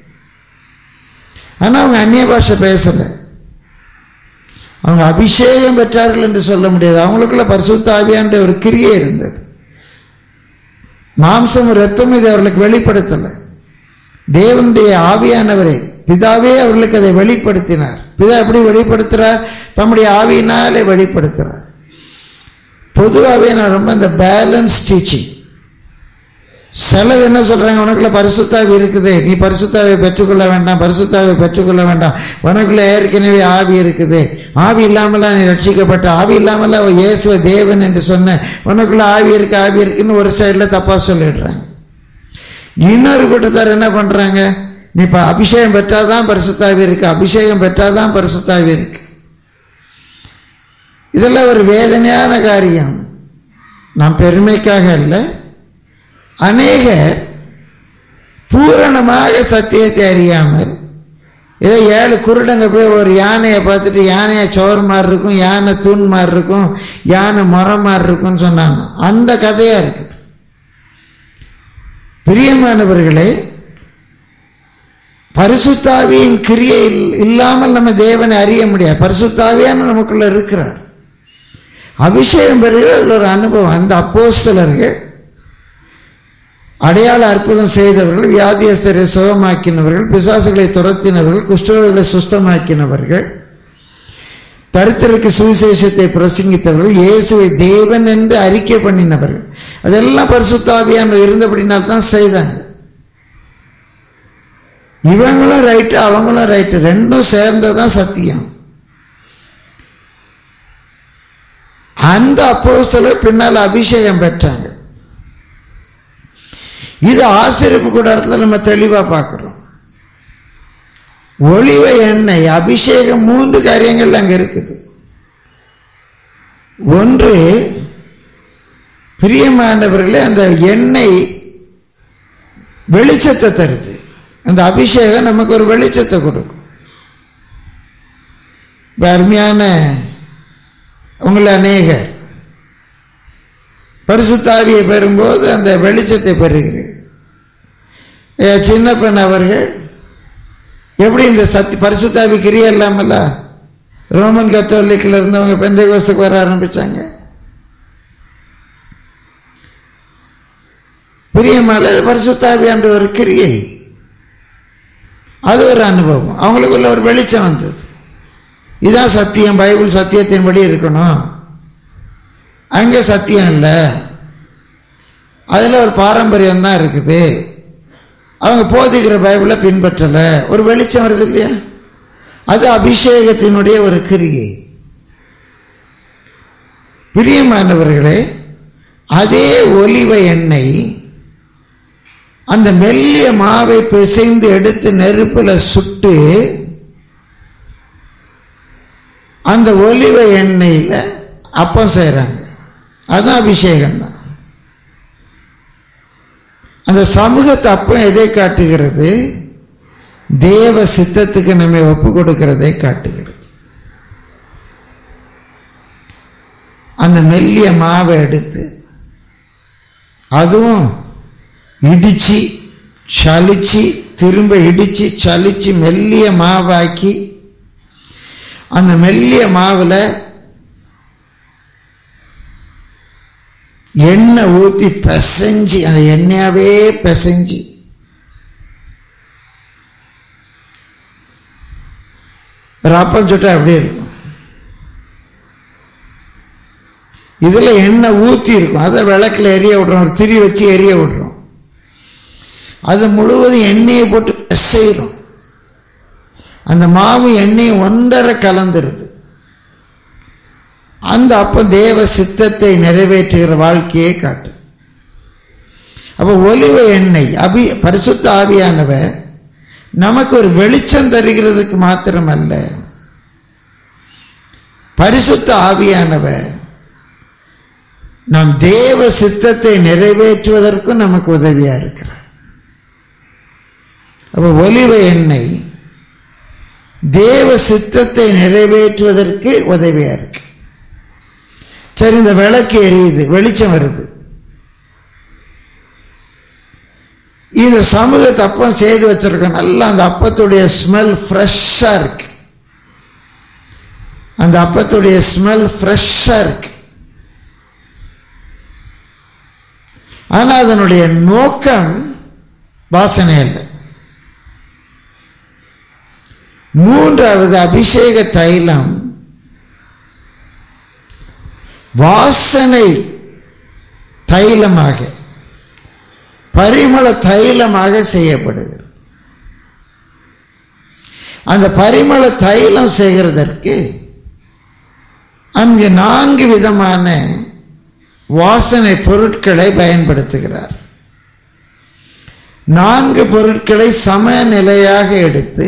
ஆனால் அவங்க அந்நிய பாஷை பேசலை அவங்க அபிஷேகம் பெற்றார்கள் என்று சொல்ல முடியாது அவங்களுக்குள்ள பரிசுத்த ஆவியான்ற ஒரு கிரியை இருந்தது மாம்சம் ரத்தம் இது அவர்களுக்கு வெளிப்படுத்தலை தேவனுடைய ஆவியானவரே பிதாவே அவர்களுக்கு அதை வெளிப்படுத்தினார் பிதா எப்படி வெளிப்படுத்துகிறார் தம்முடைய ஆவியினாலே வெளிப்படுத்துகிறார் பொதுவாகவே நான் ரொம்ப இந்த பேலன்ஸ் டீச்சிங் சிலர் என்ன சொல்கிறாங்க உனக்குள்ள பரிசுத்தாவி இருக்குது நீ பரிசுத்தாவை பெற்றுக்கொள்ள வேண்டாம் பரிசுத்தாவை பெற்றுக்கொள்ள வேண்டாம் உனக்குள்ள ஏற்கனவே ஆவி இருக்குது ஆவி இல்லாமலாம் நீ ரட்சிக்கப்பட்ட ஆவி இல்லாமலாம் இயேசுவ தேவன் என்று சொன்ன உனக்குள்ள ஆவி இருக்கு ஆவி இருக்குன்னு ஒரு சைடில் தப்பாக சொல்லிடுறாங்க இன்னொரு கூட்டத்தார் என்ன பண்ணுறாங்க நீ இப்போ அபிஷேகம் பெற்றாதான் பரிசுத்தாவி இருக்கு அபிஷேகம் பெற்றாதான் பரிசுத்தாவி இருக்கு இதெல்லாம் ஒரு வேதனையான காரியம் நான் பெருமைக்காக இல்லை அநேகர் பூரணமாக சத்தியத்தை அறியாமல் ஏதோ ஏழு குருடங்க போய் ஒரு யானையை பார்த்துட்டு யானையை சோறு மாதிரி இருக்கும் யானை தூண் மாதிரி இருக்கும் யானை முறம் மாதிரி இருக்கும்னு சொன்னாங்க அந்த கதையாக இருக்குது பிரியமானவர்களே பரிசுத்தாவியின் கிரியை இல்லாமல் நம்ம தேவனை அறிய முடியாது பரிசுத்தாவியான நமக்குள்ள இருக்கிறார் அபிஷேகம் பெறுகிற அதில் ஒரு அனுபவம் அந்த அப்போஸ்தலர்கள் அடையாள அற்புதம் செய்தவர்கள் வியாதியஸ்தரை சுகமாக்கினவர்கள் பிசாசுகளை துரத்தினவர்கள் குஷ்டர்களை சுஸ்தமாக்கினவர்கள் தரித்திற்கு சுவிசேஷத்தை பிரசங்கித்தவர்கள் இயேசுவை தேவன் என்று அறிக்கை பண்ணினவர்கள் அதெல்லாம் பரிசுத்தாவியான இருந்தபடினால் தான் செய்தாங்க இவங்களும் ரைட்டு அவங்களும் ரைட்டு ரெண்டும் சேர்ந்ததான் சத்தியம் அந்த அப்போஸ்தலர் பின்னால் அபிஷேகம் பெற்றாங்க இது ஆசிரியப்பு கூடாரத்தில் நம்ம தெளிவாக பார்க்குறோம் ஒளிவ எண்ணெய் அபிஷேகம் மூன்று காரியங்கள் அங்கே இருக்குது ஒன்று பிரியமானவர்களே அந்த எண்ணெய் வெளிச்சத்தை தருது அந்த அபிஷேகம் நமக்கு ஒரு வெளிச்சத்தை கொடுக்கும் இப்ப அருமையான உங்களை அநேகர் பரிசுத்தாவியை பெறும்போது அந்த வெளிச்சத்தை பெறுகிறேன் சின்னப்பன் அவர்கள் எப்படி இந்த சத்தி பரிசுத்தாவி கிரியா இல்லாமல்ல ரோமன் கத்தோலிக்கில் இருந்தவங்க பெந்தை கோஸ்துக்கு வர ஆரம்பிச்சாங்க பிரியமால பரிசுத்தாவி என்ற ஒரு கிரியை அது ஒரு அனுபவம் அவங்களுக்குள்ள ஒரு வெளிச்சம் வந்தது இதுதான் சத்தியம் பைபிள் சத்தியத்தின்படி இருக்கணும் அங்கே சத்தியம் இல்லை அதில் ஒரு பாரம்பரியம் தான் இருக்குது அவங்க போதிக்கிற பைபிளை பின்பற்றலை ஒரு வெளிச்சம் வருது இல்லையா அது அபிஷேகத்தினுடைய ஒரு கிரியை பிரியமானவர்களே அதே ஒலிவ எண்ணெய் அந்த மெல்லிய மாவை பிசைந்து எடுத்து நெருப்பில் சுட்டு அந்த ஒலிவ எண்ணெயில் அப்பம் செய்கிறாங்க அதுதான் அபிஷேகம் தான் அந்த சமூகத்தை அப்பம் எதை காட்டுகிறது தேவ சித்தத்துக்கு நம்மை ஒப்பு கொடுக்கிறதை காட்டுகிறது அந்த மெல்லிய மாவை எடுத்து அதுவும் இடிச்சு சலிச்சு திரும்ப இடிச்சு சலிச்சு மெல்லிய மாவாக்கி அந்த மெல்லிய மாவில் எண்ணெய் ஊற்றி பிசைஞ்சு அந்த எண்ணெயாவே பிசைஞ்சு ஒரு அப்பம் சுட்டா அப்படியே இருக்கும் இதில் எண்ணெய் ஊற்றி இருக்கும் அதை விளக்கில் எரிய விடுறோம் ஒரு திரி வச்சு எரிய விடுறோம் அது முழுவதும் எண்ணெயை போட்டு பிசைகிறோம் அந்த மாவு எண்ணெய் ஒன்றரை கலந்துருது அந்த அப்பம் தேவ சித்தத்தை நிறைவேற்றுகிற வாழ்க்கையை காட்டுது அப்போ ஒலிவ எண்ணெய் அபி பரிசுத்த ஆவியானவர் நமக்கு ஒரு வெளிச்சம் தருகிறதுக்கு மாத்திரமல்ல பரிசுத்த ஆவியானவர் நாம் தேவ சித்தத்தை நிறைவேற்றுவதற்கும் நமக்கு உதவியா இருக்கிறார் அப்போ ஒலிவ எண்ணெய் தேவ சித்தத்தை நிறைவேற்றுவதற்கு உதவியா இருக்கு சரி இந்த விளக்கு எரியுது வெளிச்சம் வருது இந்த சமூகத்தை அப்பம் செய்து வச்சிருக்கோம் நல்லா அந்த அப்பத்துடைய ஸ்மெல் ஃப்ரெஷ்ஷாக இருக்கு அந்த அப்பத்துடைய ஸ்மெல் ஃப்ரெஷ்ஷாக இருக்கு ஆனால் அதனுடைய நோக்கம் வாசனை இல்லை மூன்றாவது அபிஷேக தைலம் வாசனை தைலமாக பரிமள தைலமாக செய்யப்படுகிறது அந்த பரிமள தைலம் செய்கிறதற்கு அங்கு நான்கு விதமான வாசனை பொருட்களை பயன்படுத்துகிறார் நான்கு பொருட்களை சமநிலையாக எடுத்து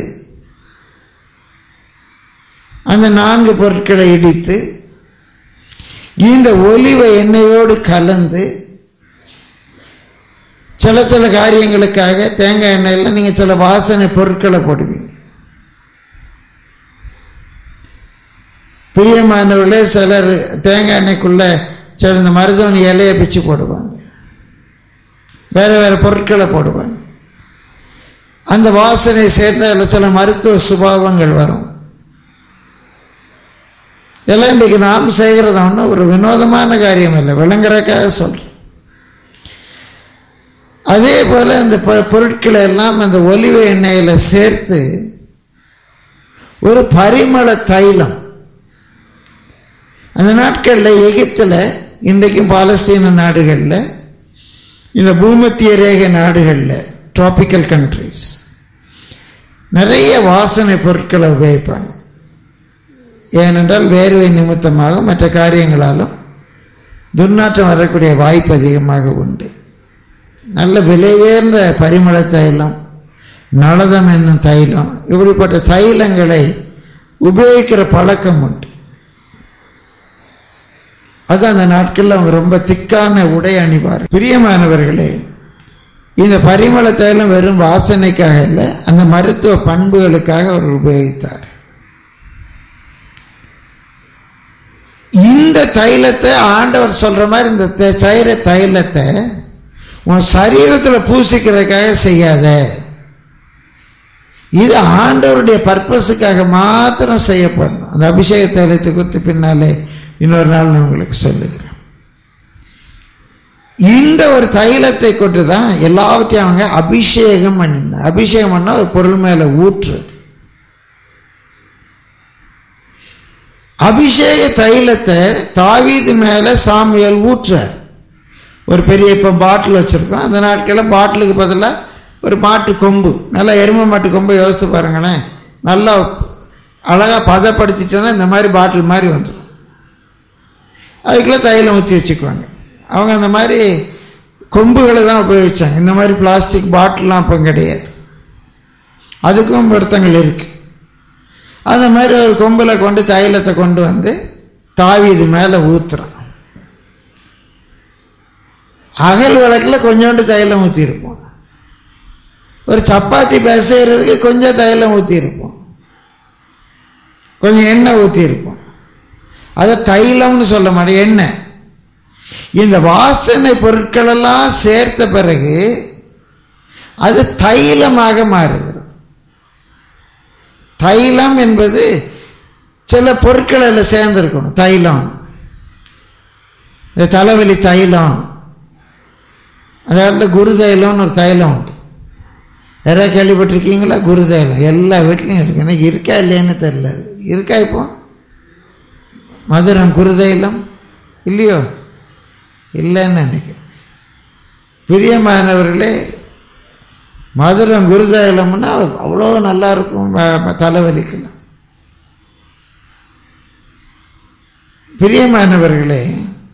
அந்த நான்கு பொருட்களை இடித்து இந்த ஒலிவ எண்ணெயோடு கலந்து சில சில காரியங்களுக்காக தேங்காய் எண்ணெயில் நீங்கள் சில வாசனை பொருட்களை போடுவீங்க பிரியமானவர்களே சிலர் தேங்காய் எண்ணெய்க்குள்ள சில இந்த மருதவன் இலையை பிச்சு போடுவாங்க வேறு வேறு பொருட்களை போடுவாங்க அந்த வாசனை சேர்ந்த அதில் சில மருத்துவ சுபாவங்கள் வரும் இதெல்லாம் இன்றைக்கு நாம் செய்கிறது ஒன்றும் ஒரு வினோதமான காரியம் இல்லை விளங்குறதுக்காக சொல்கிறேன் அதே போல் அந்த பொ- பொருட்களை எல்லாம் அந்த ஒலிவ எண்ணெயில் சேர்த்து ஒரு பரிமள தைலம் அந்த நாட்களில் எகிப்தில் இன்றைக்கும் பாலஸ்தீன நாடுகளில் இந்த பூமத்திய ரேகை நாடுகளில் டிராபிக்கல் கண்ட்ரிஸ் நிறைய வாசனை பொருட்களை உபயோகிப்பாங்க ஏனென்றால் வேர்வை நிமித்தமாக மற்ற காரியங்களாலும் துர்நாற்றம் வரக்கூடிய வாய்ப்பு அதிகமாக உண்டு நல்ல விலை உயர்ந்த பரிமள தைலம் நளதம் என்னும் தைலம் இப்படிப்பட்ட தைலங்களை உபயோகிக்கிற பழக்கம் உண்டு அது அந்த நாட்களில் அவங்க ரொம்ப திக்கான உடை அணிவார் பிரியமானவர்களே இந்த பரிமள தைலம் வெறும் வாசனைக்காக இல்லை அந்த மருத்துவ பண்புகளுக்காக அவர் உபயோகித்தார் இந்த தைலத்தை ஆண்டவர் சொல்ற மாதிரி இந்த த- செய்கிற தைலத்தை உன் சரீரத்தில் பூசிக்கிறதுக்காக செய்யாத இது ஆண்டவருடைய பர்பஸுக்காக மாத்திரம் செய்யப்படணும் அந்த அபிஷேக தைலத்தை குறித்து பின்னாலே இன்னொரு நாள் நான் உங்களுக்கு சொல்லுகிறேன் இந்த ஒரு தைலத்தை கொண்டு தான் எல்லாவற்றையும் அவங்க அபிஷேகம் பண்ணினார் அபிஷேகம் பண்ணால் ஒரு பொருள் மேலே ஊற்றுறது அபிஷேக தைலத்தை தாவீது மேலே சாமியல் ஊற்றுறார் ஒரு பெரிய இப்போ பாட்டில் வச்சுருக்கோம் அந்த நாட்களில் பாட்டிலுக்கு பதிலாக ஒரு மாட்டு கொம்பு நல்லா எருமை மாட்டு கொம்பை யோசித்து பாருங்களேன் நல்லா அழகாக பதப்படுத்திட்டோன்னா இந்த மாதிரி பாட்டில் மாதிரி வந்துடும் அதுக்குள்ளே தைலம் ஊற்றி வச்சுக்குவாங்க அவங்க அந்த மாதிரி கொம்புகளை தான் உபயோகிச்சாங்க இந்த மாதிரி பிளாஸ்டிக் பாட்டிலாம் அப்போ கிடையாது அதுக்கும் பொருத்தங்கள் இருக்கு அந்த மாதிரி ஒரு கொம்பில் கொண்டு தைலத்தை கொண்டு வந்து தாவீது மேலே ஊத்துறான் அகல் விளக்கில் கொஞ்சோண்டு தைலம் ஊற்றிருப்போம் ஒரு சப்பாத்தி பிசைகிறதுக்கு கொஞ்சம் தைலம் ஊற்றிருப்போம் கொஞ்சம் எண்ணெய் ஊற்றிருப்போம் அதை தைலம்னு சொல்ல மாட்டேன் எண்ணெய் இந்த வாசனை பொருட்களெல்லாம் சேர்த்த பிறகு அது தைலமாக மாறுகிறது தைலம் என்பது சில பொருட்கள் அதில் சேர்ந்துருக்கணும் தைலம் இந்த தலைவலி தைலம் அதாவது குரு தைலம்னு ஒரு தைலம் உண்டு யாராவது கேள்விப்பட்டிருக்கீங்களா குரு தைலம் எல்லா வீட்லேயும் இருக்கு எனக்கு இருக்கா இல்லையான்னு தெரியல அது. இருக்கா இப்போ மதுரம் குருதைலம் இல்லையோ இல்லைன்னு நினைக்கிறேன் பிரியமானவர்களே மதுரம் குருதைலம்னா அவ்வளோ நல்லா இருக்கும் வ- வ- தலைவலிக்கெல்லாம் பிரியமானவர்களே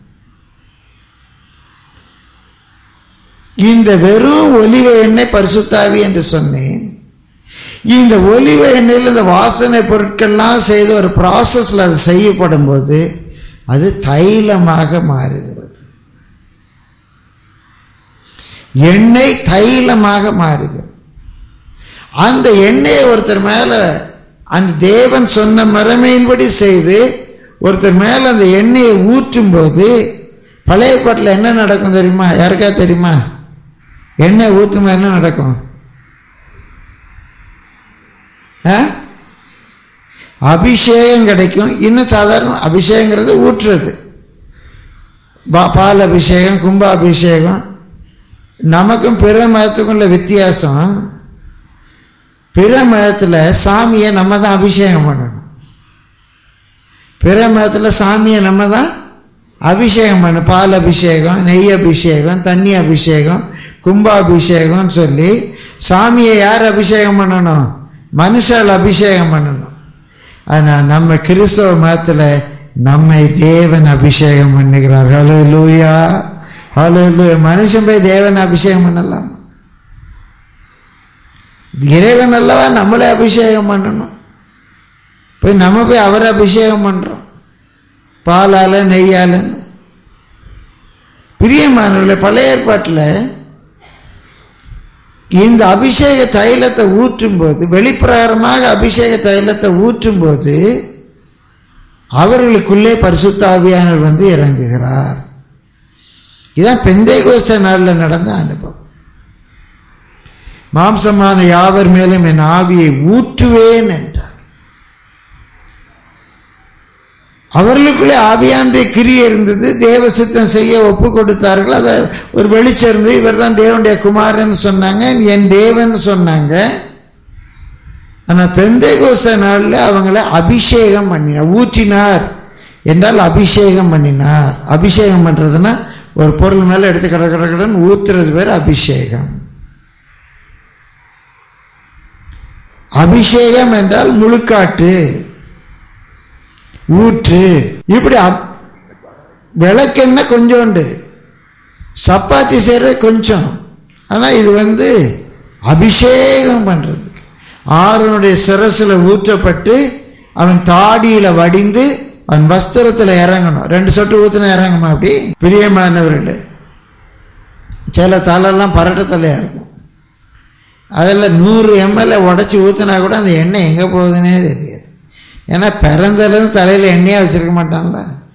இந்த வெறும் ஒலிவ எண்ணெய் பரிசுத்தாவி என்று சொன்னேன் இந்த ஒலிவ எண்ணெயில் இந்த வாசனை பொருட்கள்லாம் செய்து ஒரு ப்ராசஸில் அது செய்யப்படும் போது அது தைலமாக மாறுகிறது எண்ணெய் தைலமாக மாறுகிறது அந்த எண்ணெயை ஒருத்தர் மேலே அந்த தேவன் சொன்ன மரமையின்படி செய்து ஒருத்தர் மேலே அந்த எண்ணெயை ஊற்றும் போது பழைய பாட்டில் என்ன நடக்கும் தெரியுமா யாருக்கா தெரியுமா எண்ணெய் ஊற்றுமா என்ன நடக்கும் ஆ? அபிஷேகம் கிடைக்கும் இன்னும் சாதாரண அபிஷேகங்கிறது ஊற்றுறது பா- பால் அபிஷேகம் கும்ப அபிஷேகம் நமக்கும் பிற மதத்துக்கும் உள்ள வித்தியாசம் பிற மதத்தில் சாமியை நம்ம தான் அபிஷேகம் பண்ணணும் பிற மதத்தில் சாமியை நம்ம தான் அபிஷேகம் பண்ணணும் பால் அபிஷேகம் நெய் அபிஷேகம் தண்ணி அபிஷேகம் கும்பாபிஷேகம்னு சொல்லி சாமியை யார் அபிஷேகம் பண்ணணும் மனுஷால் அபிஷேகம் பண்ணணும் ஆனால் நம்ம கிறிஸ்தவ மதத்தில் நம்மை தேவன் அபிஷேகம் பண்ணுகிறார் ஹலோ லூயா ஹலோ லூயா மனுஷன் போய் தேவன் அபிஷேகம் பண்ணலாம் இறைவன் அல்லவா நம்மளே அபிஷேகம் பண்ணணும் போய் நம்ம போய் அவரை அபிஷேகம் பண்ணுறோம் பாலால நெய்யாலன்னு பிரியமானவர்களே பழைய ஏற்பாட்டில் இந்த அபிஷேக தைலத்தை ஊற்றும் போது வெளிப்பிரகாரமாக அபிஷேக தைலத்தை ஊற்றும் போது அவர்களுக்குள்ளே பரிசுத்த ஆவியானவர் வந்து இறங்குகிறார் இதான் பெந்தை கோஸ்த நாளில் நடந்த அனுபவம் மாம்சமான யாவர் மேலும் என் ஆவியை ஊற்றுவேன் என்றார் அவர்களுக்குள்ளே ஆவியானுடைய கிரியை இருந்தது தேவ சித்தம் செய்ய ஒப்பு கொடுத்தார்கள் அதை ஒரு வெளிச்சம் இருந்தது இவர் தான் தேவனுடைய குமாரன் சொன்னாங்க என் தேவன் சொன்னாங்க ஆனால் பெந்தை கோஸ்த நாளில் அவங்கள அபிஷேகம் பண்ணினார் ஊற்றினார் என்றால் அபிஷேகம் பண்ணினார் அபிஷேகம் பண்ணுறதுன்னா ஒரு பொருள் மேலே எடுத்து கட கட கடன்னு ஊத்துறது பேர் அபிஷேகம் அபிஷேகம் என்றால் முழுக்காட்டு ஊற்று இப்படி அப்- விளக்கெண்ணெய் கொஞ்சோண்டு சப்பாத்தி செய்கிற கொஞ்சம் ஆனால் இது வந்து அபிஷேகம் பண்ணுறது ஆறுனுடைய சிரசில் ஊற்றப்பட்டு அவன் தாடியில் வடிந்து அவன் வஸ்திரத்தில் இறங்கணும் ரெண்டு சொட்டு ஊற்றினா இறங்குமா அப்படி பிரியமானவர்களே சில தலையெல்லாம் பரட்ட தலையாக இருக்கும் அதில் நூறு எம்எல்ஏ உடச்சி ஊற்றினா கூட அந்த எண்ணெய் எங்கே போகுதுன்னே தெரியாது ஏன்னா பிறந்தலேருந்து தலையில் எண்ணெயாக வச்சிருக்க மாட்டான்ல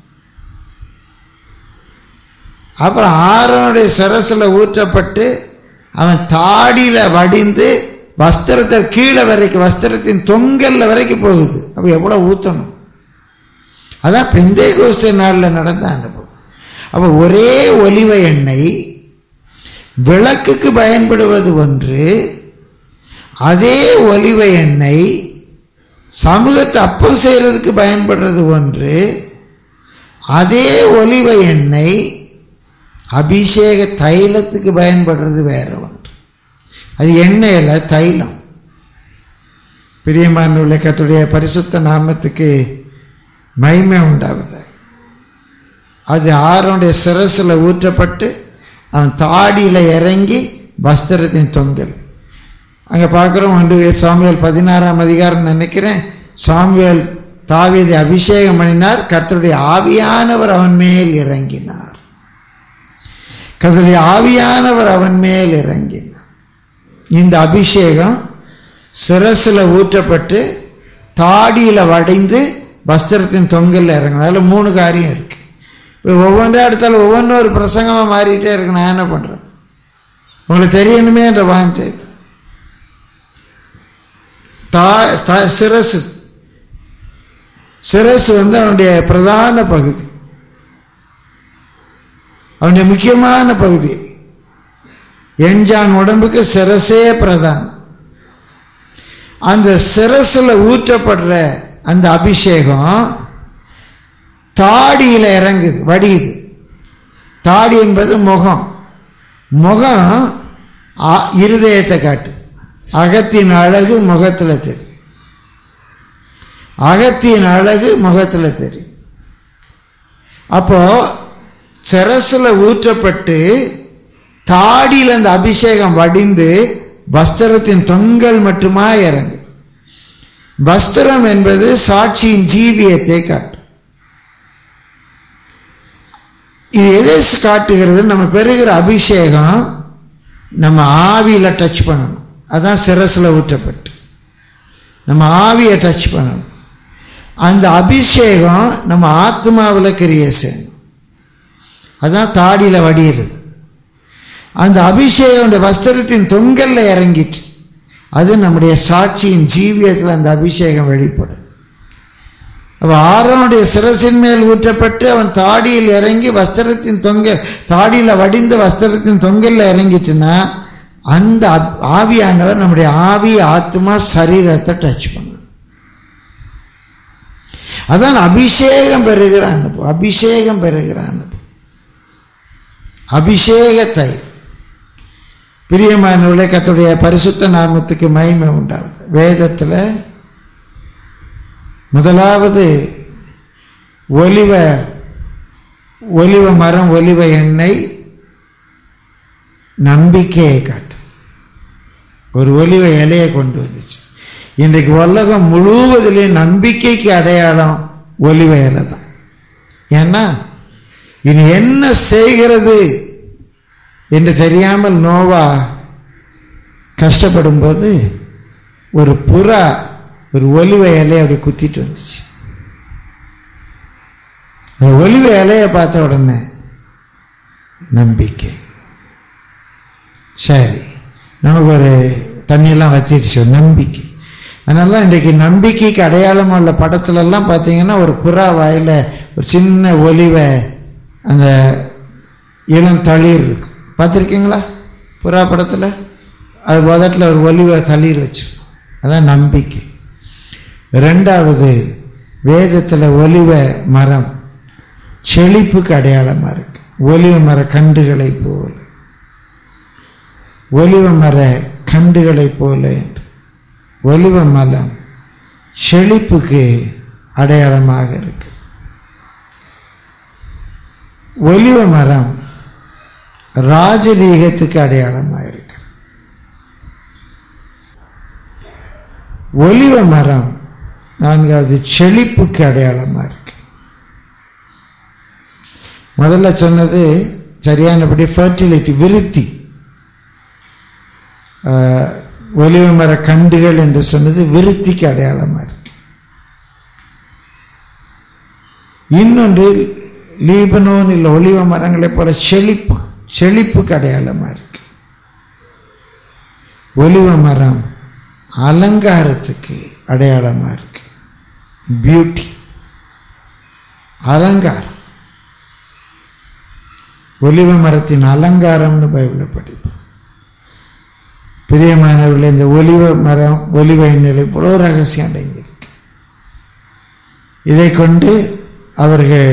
அப்புறம் ஆரோனுடைய சிரசில் ஊற்றப்பட்டு அவன் தாடியில் வடிந்து வஸ்திரத்தை கீழே வரைக்கும் வஸ்திரத்தின் தொங்கல்ல வரைக்கும் போகுது அப்போ எவ்வளோ ஊற்றணும் அதான் பிந்தை கோஸ்த நாளில் நடந்த அனுபவம் அப்போ ஒரே ஒலிவ எண்ணெய் விளக்குக்கு பயன்படுவது ஒன்று அதே ஒலிவ எண்ணெய் சமூகத்தை அப்பம் செய்கிறதுக்கு பயன்படுறது ஒன்று அதே ஒலிவ எண்ணெய் அபிஷேக தைலத்துக்கு பயன்படுறது வேற ஒன்று அது எண்ணெயில் தைலம் பிரியமான கத்துடைய பரிசுத்த நாமத்துக்கு மகிமை உண்டாவது அது ஆரோனுடைய சிரசில் ஊற்றப்பட்டு அவன் தாடியில் இறங்கி வஸ்திரத்தின் தொங்கல் அங்கே பார்க்குறோம் ஒன்று சாமுவேல் பதினாறாம் அதிகாரம் நினைக்கிறேன் சாமுவேல் தாவீதை அபிஷேகம் பண்ணினார் கர்த்தருடைய ஆவியானவர் அவன் மேல் இறங்கினார் கர்த்தருடைய ஆவியானவர் அவன் மேல் இறங்கினார் இந்த அபிஷேகம் சிரசில் ஊற்றப்பட்டு தாடியில் வடைந்து வஸ்திரத்தின் தொங்கல்ல இறங்கணும் அதில் மூணு காரியம் இருக்கு இப்போ ஒவ்வொன்றா எடுத்தாலும் ஒவ்வொன்றும் ஒரு பிரசங்கமாக மாறிட்டே இருக்கு நான் என்ன பண்ணுறது உங்களுக்கு தெரியணுமே என்ற வாஞ்சை தா தா- சிரசு சிரசு வந்து அவனுடைய பிரதான பகுதி அவனுடைய முக்கியமான பகுதி எஞ்சான் உடம்புக்கு சிரசே பிரதானம் அந்த சிரசில் ஊற்றப்படுற அந்த அபிஷேகம் தாடியில் இறங்குது வடியுது தாடி என்பது முகம் முகம் ஆ- இருதயத்தை காட்டுது அகத்தின் அழகு முகத்தில் தெரியும் அகத்தின் அழகு முகத்தில் தெரியும் அப்போ சிரசில் ஊற்றப்பட்டு தாடியில் அந்த அபிஷேகம் வடிந்து வஸ்திரத்தின் தொங்கல் மட்டுமா இறங்குது வஸ்திரம் என்பது சாட்சியின் ஜீவியத்தை காட்டும் இது எதை காட்டுகிறது நம்ம பெறுகிற அபிஷேகம் நம்ம ஆவியில டச் பண்ணணும் அதான் சிரசில் ஊற்றப்பட்டு நம்ம ஆவியை டச் பண்ணணும் அந்த அபிஷேகம் நம்ம ஆத்மாவில் கிரிய செய்யணும் அதான் தாடியில் வடியிறது அந்த அபிஷேகம் அந்த வஸ்திரத்தின் தொங்கல்ல இறங்கிட்டு அது நம்முடைய சாட்சியின் ஜீவியத்தில் அந்த அபிஷேகம் வெளிப்படும் அவன் ஆரோனுடைய சிரசின் மேல் ஊற்றப்பட்டு அவன் தாடியில் இறங்கி வஸ்திரத்தின் தொங்க தாடியில் வடிந்த வஸ்திரத்தின் தொங்கல்ல இறங்கிட்டுனா அந்த அப்- ஆவியானவர் நம்முடைய ஆவி ஆத்மா சரீரத்தை டச் பண்ணும் அதான் அபிஷேகம் பெறுகிற அனுபவம் அபிஷேகம் பெறுகிற அனுபவம் அபிஷேகத்தை பிரியமானவர்களே கர்த்தருடைய பரிசுத்த நாமத்துக்கு மகிமை உண்டாகுது வேதத்தில் முதலாவது ஒலிவ ஒலிவ மரம் ஒலிவ எண்ணெய் நம்பிக்கையை காட்டு ஒரு ஒலிவ இலையை கொண்டு வந்துச்சு இன்றைக்கு உலகம் முழுவதிலே நம்பிக்கைக்கு அடையாளம் ஒலிவ இலை தான் ஏன்னா இனி என்ன செய்கிறது என்று தெரியாமல் நோவா கஷ்டப்படும்போது ஒரு புறா ஒரு ஒலிவ இலையை அப்படி குத்திட்டு வந்துச்சு அந்த ஒலிவ இலையை பார்த்த உடனே நம்பிக்கை சரி நமக்கு ஒரு தண்ணியெல்லாம் வத்திடுச்சு ஒரு நம்பிக்கை அதனால தான் இன்றைக்கு நம்பிக்கைக்கு அடையாளம் உள்ள படத்துலலாம் பார்த்தீங்கன்னா ஒரு புறா வாயில் ஒரு சின்ன ஒலிவை அந்த இளம் தளிர் இருக்கு பார்த்துருக்கீங்களா புறா படத்தில் அது முதட்டில் ஒரு ஒலிவை தளிர் வச்சு அதான் நம்பிக்கை ரெண்டாவது வேதத்தில் ஒலிவ மரம் செழிப்புக்கு அடையாளமாக இருக்கு ஒலிவ மர கண்டுகளை போல் ஒலிவ மர கண்டுகளைப் போல என்று ஒலிவ மலம் செழிப்புக்கு அடையாளமாக இருக்கு ஒலிவ மரம் ராஜரீகத்துக்கு அடையாளமாக இருக்கு ஒலிவ மரம் நான்காவது செழிப்புக்கு அடையாளமாக இருக்கு முதல்ல சொன்னது சரியானபடி ஃபர்டிலிட்டி விருத்தி ஆஹ், ஒலிவ மர கண்டுகள் என்று சொன்னது விருத்திக்கு அடையாளமாக இருக்கு இன்னொன்று லீபனோனில் ஒலிவ மரங்களைப் போல செழிப்பு செழிப்புக்கு அடையாளமாக இருக்கு ஒலிவ மரம் அலங்காரத்துக்கு அடையாளமாக இருக்கு பியூட்டி அலங்காரம் ஒலிவ மரத்தின் அலங்காரம்னு பைபிளில் படிப்போம் பிரியமானவர்களே இந்த ஒலிவ மரம் ஒலிவ எண்ணெயில் இவ்வளோ ரகசியம் அடங்கியிருக்கு இதை கொண்டு அவர்கள்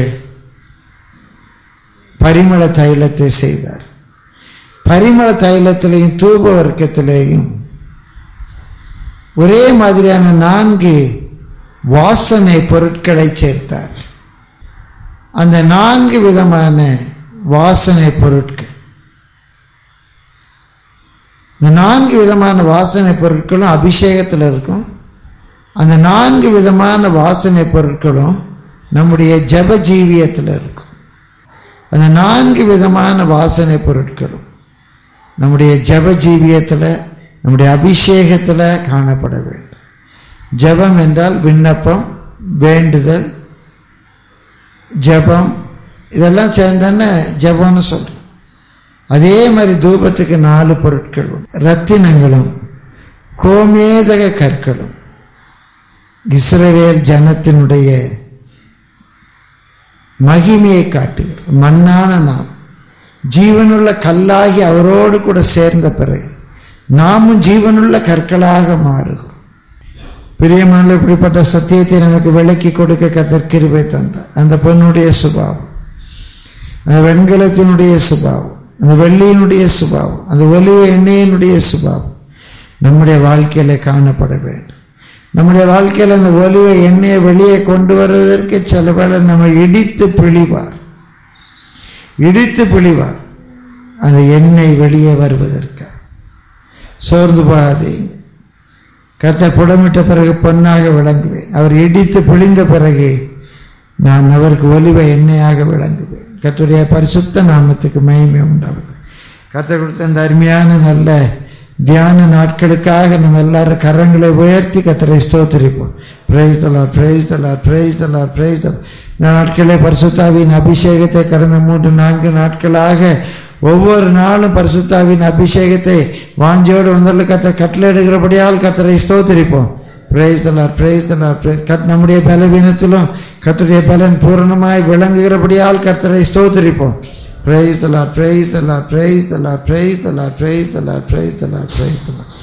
பரிமள தைலத்தை செய்தார் பரிமள தைலத்திலையும் தூப வர்க்கத்திலேயும் ஒரே மாதிரியான நான்கு வாசனை பொருட்களை சேர்த்தார் அந்த நான்கு விதமான வாசனை பொருட்கள் இந்த நான்கு விதமான வாசனை பொருட்களும் அபிஷேகத்தில் இருக்கும் அந்த நான்கு விதமான வாசனை பொருட்களும் நம்முடைய ஜப ஜீவியத்தில் இருக்கும் அந்த நான்கு விதமான வாசனை பொருட்களும் நம்முடைய ஜப ஜீவியத்தில் நம்முடைய அபிஷேகத்தில் காணப்பட வேண்டும் ஜபம் என்றால் விண்ணப்பம் வேண்டுதல் ஜபம் இதெல்லாம் சேர்ந்தானே ஜபம்னு சொல்கிறோம் அதே மாதிரி தூபத்துக்கு நாலு பொருட்கள் உண்டு. ரத்தினங்களும் கோமேதக கற்களும் இஸ்ரவேல் ஜனத்தினுடைய மகிமையை காட்டுகிறது மண்ணான நாம் ஜீவனுள்ள கல்லாகி அவரோடு கூட சேர்ந்த பிறகு நாமும் ஜீவனுள்ள கற்களாக மாறுகிறோம் பிரியமான இப்படிப்பட்ட சத்தியத்தை நமக்கு விளக்கி கொடுக்க கர்த்தர் கிருபை தந்தார் அந்த பெண்ணுடைய சுபாவம் அந்த வெண்கலத்தினுடைய சுபாவம் அந்த வெள்ளியினுடைய சுபாவம் அந்த ஒலிவ எண்ணெயினுடைய சுபாவம் நம்முடைய வாழ்க்கையில காணப்பட வேண்டும் நம்முடைய வாழ்க்கையில் அந்த ஒலிவ எண்ணெயை வெளியே கொண்டு வருவதற்கு சில வேளை நம்ம இடித்து பிழிவார் இடித்து பிழிவார் அந்த எண்ணெய் வெளியே வருவதற்காக சோர்ந்து போகாதீங்க கர்த்தர் புடமிட்ட பிறகு பொன்னாக விளங்குவேன் அவர் இடித்து பிழிந்த பிறகு நான் அவருக்கு ஒலிவ எண்ணெயாக விளங்குவேன் கர்த்தருடைய பரிசுத்த நாமத்துக்கு மகிமை உண்டாவது கர்த்தர் கொடுத்த இந்த அருமையான நல்ல தியான நாட்களுக்காக நம்ம எல்லாரும் கரங்களை உயர்த்தி கர்த்தரை ஸ்தோத்திரிப்போம் praise the lord praise the lord praise the lord praise the lord இந்த நாட்களே பரிசுத்தாவின் அபிஷேகத்தை கடந்த மூன்று நான்கு நாட்களாக ஒவ்வொரு நாளும் பரிசுத்தாவின் அபிஷேகத்தை வாஞ்சோடு வந்துள்ள கத்தர் கட்டளையிடுகிறபடியால் கத்தரை ஸ்தோத்திரிப்போம் praise the lord praise the lord praise கத் நம்முடைய பலவீனத்திலும் கத்தருடைய பலன் பூரணமாய் விளங்குகிறபடியால் கர்த்தரை ஸ்தோத்திரிப்போம் praise the lord praise the lord praise the lord praise the lord praise the lord praise the lord praise தலார்